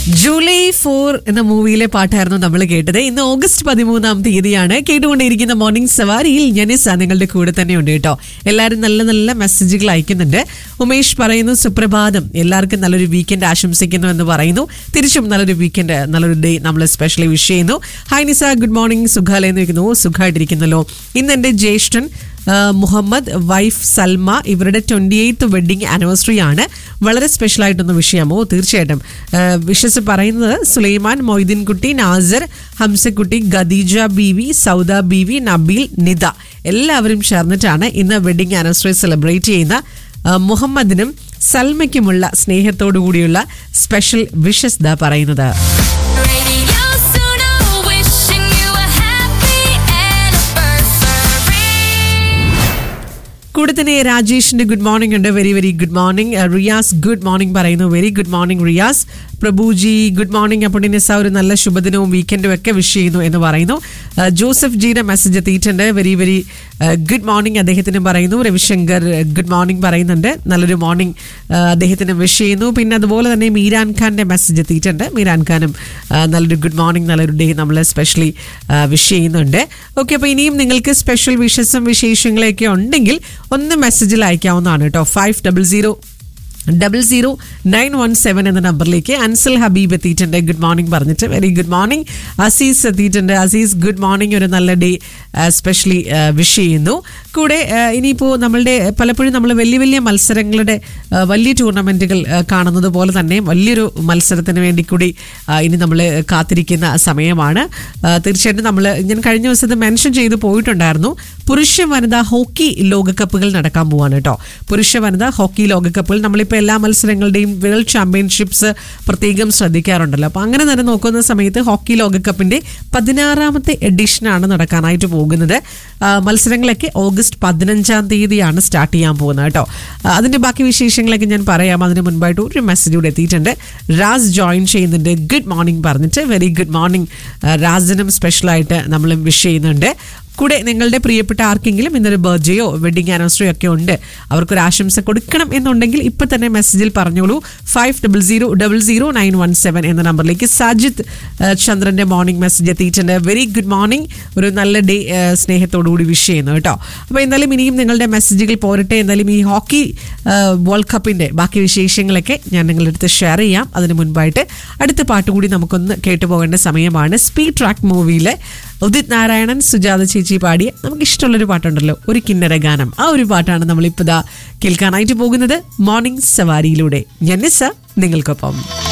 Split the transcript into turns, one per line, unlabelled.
July four എന്ന മൂവിയിലെ പാട്ടായിരുന്നു നമ്മൾ കേട്ടത് ഇന്ന് ഓഗസ്റ്റ് പതിമൂന്നാം തീയതിയാണ് കേട്ടുകൊണ്ടിരിക്കുന്ന മോർണിംഗ് സവാരിയിൽ ഞാനിസ നിങ്ങളുടെ കൂടെ തന്നെ ഉണ്ട് കേട്ടോ എല്ലാവരും നല്ല നല്ല മെസ്സേജുകൾ അയക്കുന്നുണ്ട് ഉമേഷ് പറയുന്നു സുപ്രഭാതം എല്ലാവർക്കും നല്ലൊരു വീക്കെൻഡ് ആശംസിക്കുന്നു എന്ന് പറയുന്നു തിരിച്ചും നല്ലൊരു വീക്കെൻഡ് നല്ലൊരു ഡേ നമ്മൾ സ്പെഷ്യലി വിഷ് ചെയ്യുന്നു ഹായ് നിസ ഗുഡ് മോർണിംഗ് സുഖാലേ എന്ന് വെക്കുന്നു സുഖമായിട്ടിരിക്കുന്നല്ലോ ഇന്ന് എൻ്റെ ജ്യേഷ്ഠൻ ആ, മുഹമ്മദ് വൈഫ് സൽമ ഇവരുടെ ട്വന്റി എയ്ത്ത് വെഡിങ് ആനിവേഴ്സറി ആണ് വളരെ സ്പെഷ്യൽ ആയിട്ടൊന്ന് വിഷയമോ തീർച്ചയായിട്ടും വിഷസ് പറയുന്നത് സുലൈമാൻ മൊയ്തീൻകുട്ടി നാസർ ഹംസക്കുട്ടി ഖദീജ ബീവി സൗദ ബീവി നബീൽ നിദ എല്ലാവരും ചേർന്നിട്ടാണ് ഇന്ന് വെഡിങ് ആനിവേഴ്സറി സെലിബ്രേറ്റ് ചെയ്യുന്ന ആ, മുഹമ്മദിനും സൽമയ്ക്കുമുള്ള സ്നേഹത്തോടു കൂടിയുള്ള സ്പെഷ്യൽ വിഷസ് ദ പറയുന്നത്
Radio Suno, wishing you a happy anniversary.
കൂടെ തന്നെ രാജേഷിന്റെ ഗുഡ് മോർണിംഗ് ഉണ്ട് very very good morning Riyas good morning പറയുന്നു very good morning Riyas Prabhuji good morning അപ്പോൾ നിസ ഒരു നല്ല ശുഭദിനവും വീക്കെൻഡും ഒക്കെ വിഷ് ചെയ്യുന്നു എന്ന് പറയുന്നു ആ, ജോസഫ് ജിയുടെ മെസ്സേജ് എത്തിയിട്ടുണ്ട് വെരി വെരി ഗുഡ് മോർണിംഗ് അദ്ദേഹത്തിന് പറയുന്നു രവിശങ്കർ ഗുഡ് മോർണിംഗ് പറയുന്നുണ്ട് നല്ലൊരു മോർണിംഗ് അദ്ദേഹത്തിന് വിഷ് ചെയ്യുന്നു പിന്നെ അതുപോലെ തന്നെ മീരാൻ ഖാന്റെ മെസ്സേജ് എത്തിയിട്ടുണ്ട് മീരാൻ ഖാനും ആ, നല്ലൊരു ഗുഡ് മോർണിംഗ് നല്ലൊരു ഡേ നമ്മൾ സ്പെഷ്യലി വിഷ് ചെയ്യുന്നുണ്ട് ഓക്കെ അപ്പോൾ ഇനിയും നിങ്ങൾക്ക് സ്പെഷ്യൽ വിഷസും വിശേഷങ്ങളൊക്കെ ഉണ്ടെങ്കിൽ ഒന്ന് മെസ്സേജിൽ അയക്കാവുന്നതാണ് കേട്ടോ five double zero double zero nine one seven എന്ന നമ്പറിലേക്ക് അൻസൽ ഹബീബ് എത്തിയിട്ടുണ്ട് ഗുഡ് മോർണിംഗ് പറഞ്ഞിട്ട് വെരി ഗുഡ് മോർണിംഗ് അസീസ് എത്തിയിട്ടുണ്ട് അസീസ് ഗുഡ് മോർണിംഗ് ഒരു നല്ല ഡേ സ്പെഷ്യലി വിഷ് ചെയ്യുന്നു കൂടെ ആ, ഇനിയിപ്പോൾ നമ്മളുടെ പലപ്പോഴും നമ്മൾ വലിയ വലിയ മത്സരങ്ങളുടെ ആ, വലിയ ടൂർണമെൻറ്റുകൾ കാണുന്നത് പോലെ തന്നെ വലിയൊരു മത്സരത്തിന് വേണ്ടി കൂടി ആ, ഇനി നമ്മൾ കാത്തിരിക്കുന്ന സമയമാണ് ആ, തീർച്ചയായിട്ടും നമ്മൾ ഞാൻ കഴിഞ്ഞ ദിവസം ഇത് മെൻഷൻ ചെയ്ത് പോയിട്ടുണ്ടായിരുന്നു പുരുഷ വനിതാ ഹോക്കി ലോകകപ്പുകൾ നടക്കാൻ പോവാണ് കേട്ടോ പുരുഷ വനിതാ ഹോക്കി ലോകകപ്പുകൾ നമ്മളിപ്പോൾ എല്ലാ മത്സരങ്ങളുടെയും വേൾഡ് ചാമ്പ്യൻഷിപ്സ് പ്രത്യേകം ശ്രദ്ധിക്കാറുണ്ടല്ലോ അപ്പോൾ അങ്ങനെ തന്നെ നോക്കുന്ന സമയത്ത് ഹോക്കി ലോകകപ്പിന്റെ പതിനാറാമത്തെ എഡിഷനാണ് നടക്കാനായിട്ട് പോകുന്നത് ആ, മത്സരങ്ങളൊക്കെ ഓഗസ്റ്റ് പതിനഞ്ചാം തീയതിയാണ് സ്റ്റാർട്ട് ചെയ്യാൻ പോകുന്നത് കേട്ടോ ആ, അതിന്റെ ബാക്കി വിശേഷങ്ങളൊക്കെ ഞാൻ പറയാം അതിന് മുൻപായിട്ട് ഒരു മെസ്സേജ് കൂടെ എത്തിയിട്ടുണ്ട് റാസ് ജോയിൻ ചെയ്യുന്നുണ്ട് ഗുഡ് മോർണിംഗ് പറഞ്ഞിട്ട് വെരി ഗുഡ് മോർണിംഗ് റാസിനും സ്പെഷ്യലായിട്ട് നമ്മൾ വിഷ് ചെയ്യുന്നുണ്ട് കൂടെ നിങ്ങളുടെ പ്രിയപ്പെട്ട ആർക്കെങ്കിലും ഇന്നൊരു ബർത്ത്ഡേയോ വെഡിങ് ആനിവേഴ്സറിയോ ഒക്കെ ഉണ്ട് അവർക്കൊരു ആശംസ കൊടുക്കണം എന്നുണ്ടെങ്കിൽ ഇപ്പൊ തന്നെ മെസ്സേജിൽ പറഞ്ഞോളൂ five double zero double zero nine one seven എന്ന നമ്പറിലേക്ക് സാജിദ് ആ, ചന്ദ്രന്റെ മോർണിംഗ് മെസ്സേജ് എത്തിയിട്ടുണ്ട് വെരി ഗുഡ് മോർണിംഗ് ഒരു നല്ല ഡേ സ്നേഹത്തോടു കൂടി വിഷ് ചെയ്യുന്നു കേട്ടോ അപ്പോൾ എന്തായാലും ഇനിയും നിങ്ങളുടെ മെസ്സേജുകൾ പോരട്ടെ എന്തായാലും ഈ ഹോക്കി വേൾഡ് കപ്പിന്റെ ബാക്കി വിശേഷങ്ങളൊക്കെ ഞാൻ നിങ്ങളുടെ അടുത്ത് ഷെയർ ചെയ്യാം അതിന് മുൻപായിട്ട് അടുത്ത പാട്ട് കൂടി നമുക്കൊന്ന് കേട്ടുപോകേണ്ട സമയമാണ് സ്പീഡ് ട്രാക്ക് മൂവിയിലെ ഉദിത് നാരായണൻ സുജാത ചേച്ചി പാടിയ നമുക്ക് ഇഷ്ടമുള്ളൊരു പാട്ടുണ്ടല്ലോ ഒരു കിന്നര ഗാനം ആ ഒരു പാട്ടാണ് നമ്മൾ ഇപ്പോൾ കേൾക്കാനായിട്ട് പോകുന്നത് മോർണിംഗ് സവാരിയിലൂടെ ഞാൻ നിസ്സ നിങ്ങൾക്കൊപ്പം